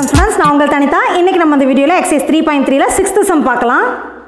வணக்கம் ஸ்டூடெண்ட்ஸ் நான் உங்கள் தனிதா இன்றைக்கி நம்ம இந்த வீடியோவில் எக்ஸைஸ் த்ரீ பாயிண்ட் த்ரீல சிக்ஸ்த்து சம் பார்க்கலாம்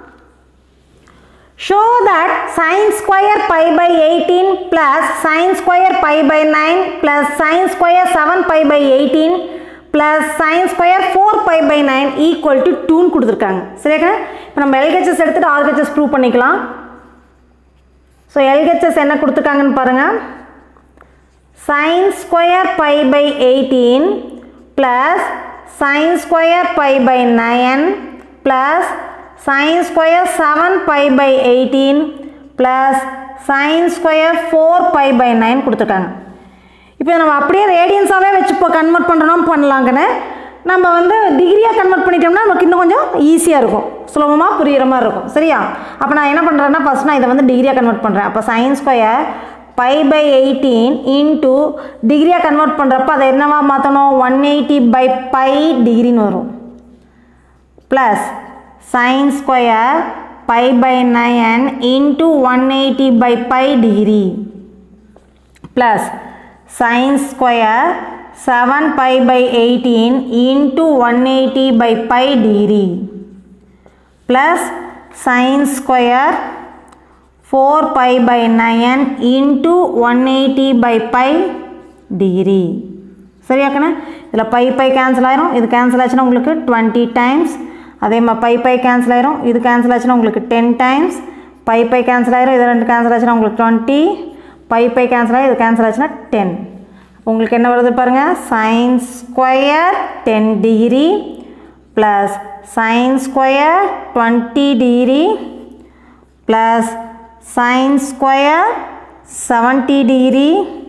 show that sin square pi by eighteen plus sign square pi by nine plus sign square seven pi by eighteen plus sign square four pi by nine equal to டூன்னு கொடுத்துருக்காங்க சரியாக்கா இப்போ நம்ம L H S எடுத்துகிட்டு R H S prove பண்ணிக்கலாம் so L H S என்ன கொடுத்துருக்காங்கன்னு பாருங்கள் sin square pi by 18 plus sin square pi by 9 plus sin square 7 pi by 18 plus sin square 4 pi by 9 கொடுத்துருக்காங்க இப்போ நம்ம அப்படியே ரேடியன்ஸாகவே வச்சு இப்போ கன்வெர்ட் பண்ணுறோம் பண்ணலாங்கன்னு நம்ம வந்து டிகிரியாக கன்வெர்ட் பண்ணிட்டோம்னா நமக்கு இன்னும் கொஞ்சம் ஈஸியாக இருக்கும் சுலபமாக புரிகிற மாதிரி இருக்கும் சரியா அப்போ நான் என்ன பண்ணுறேன்னா ஃபஸ்ட் நான் இதை வந்து டிகிரியாக கன்வெர்ட் பண்ணுறேன் அப்போ sine square pi by eighteen into டிகிரியாக கன்வெர்ட் பண்ணுறப்ப அதை என்னவா மாற்றணும் ஒன் எயிட்டி பை பை டிகிரின்னு வரும் plus sign square pi by nine into one eighty by pi degree plus sign square seven pi by eighteen into one eighty by pi degree plus sign square 4 pi by 9 into 180 by pi degree சரியாக்கண்ணே இதில் pi by cancel ஆயிரும் இது cancel ஆச்சுன்னா உங்களுக்கு twenty times அதே மாதிரி by by cancel ஆயிரும் இது கேன்சல் ஆச்சுன்னா உங்களுக்கு ten times pi by cancel ஆயிரும் இது ரெண்டு கேன்சல் ஆச்சுன்னா உங்களுக்கு டுவெண்ட்டி பை பை கேன்சல் ஆகி இது கேன்சல் ஆச்சுன்னா டென் உங்களுக்கு என்ன வருது பாருங்கள் sine square ten degree plus sign square twenty degree plus sin square 70 degree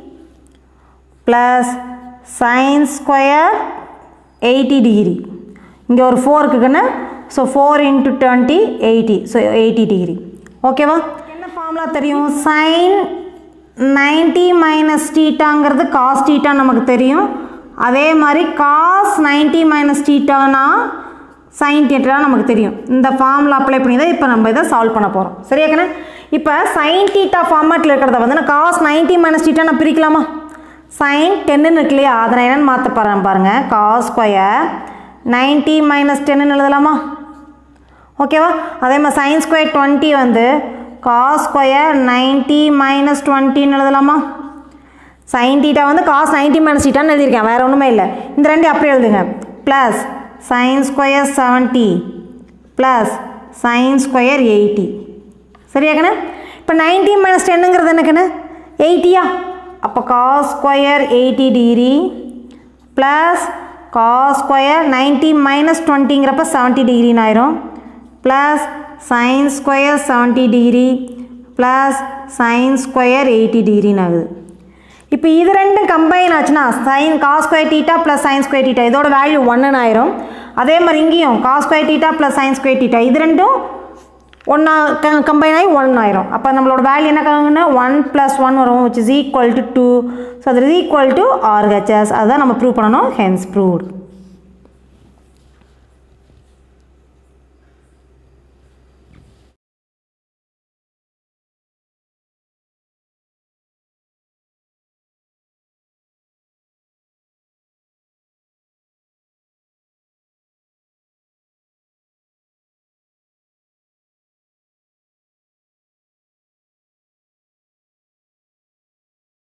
plus sin square 80 degree இங்கே ஒரு ஃபோர் இருக்குன்னு so four into twenty eighty so eighty degree ஓகேவா என்ன ஃபார்முலா தெரியும் சைன் நைன்ட்டி மைனஸ் டீட்டாங்கிறது காஸ் டீட்டா நமக்கு தெரியும் அதே மாதிரி காஸ் நைன்ட்டி மைனஸ் டீட்டானா சைன் டீட்டா நமக்கு தெரியும் இந்த ஃபார்முலா அப்ளை பண்ணி தான் இப்போ நம்ம இதை சால்வ் பண்ண போகிறோம் சரியாக்கண்ணே இப்போ சைன் டீட்டா ஃபார்மேட்டில் இருக்கிறத வந்து நான் காஸ் நைன்ட்டி மைனஸ் டீட்டா நான் பிரிக்கலாமா சைன் டென்னு இருக்கு இல்லையா அதை நான் என்னென்னு மாற்ற போகிறேன் பாருங்கள் காஸ் ஸ்கொயர் நைன்ட்டி மைனஸ் டென்னு எழுதலாமா ஓகேவா அதே மாதிரி சைன் ஸ்கொயர் டுவெண்ட்டி வந்து காஸ் ஸ்கொயர் நைன்ட்டி மைனஸ் டுவெண்ட்டின்னு எழுதலாமா சைன் டீட்டா வந்து காஸ் நைன்ட்டி மைனஸ் டீட்டான்னு எழுதியிருக்கேன் வேறு ஒன்றுமே இல்லை இந்த ரெண்டு அப்படியே எழுதுங்க plus sign square seventy plus sign square eighty சரியாக்கண்ணே இப்போ நைன்டி மைனஸ் டென்னுங்கிறது என்னக்கண்ணே எயிட்டியா அப்போ cos square eighty degree plus cos square ninety minus டுவெண்ட்டிங்கிறப்ப செவன்ட்டி டிகிரின்னு ஆயிரும் plus sign square seventy degree plus sign square eighty டிகிரின்னு ஆகுது இப்போ இது ரெண்டும் கம்பைன் ஆச்சுன்னா sine cos square theta plus sign square theta இதோட வேல்யூ ஒன்றுன்னு ஆயிரும் அதே மாதிரி இங்கேயும் cos square theta plus sign square theta இது ரெண்டும் ஒன்றா க கம்பைன் ஆகி ஒன் ஆயிரும் அப்போ நம்மளோட வேல்யூ என்ன கணக்குன்னா ஒன் ப்ளஸ் ஒன் வரும் which is equal to two so அது இஸ் ஈக்குவல் டு ஆர்ஹெச்எஸ் அதுதான் நம்ம ப்ரூவ் பண்ணணும் ஹென்ஸ் ப்ரூவ்ட்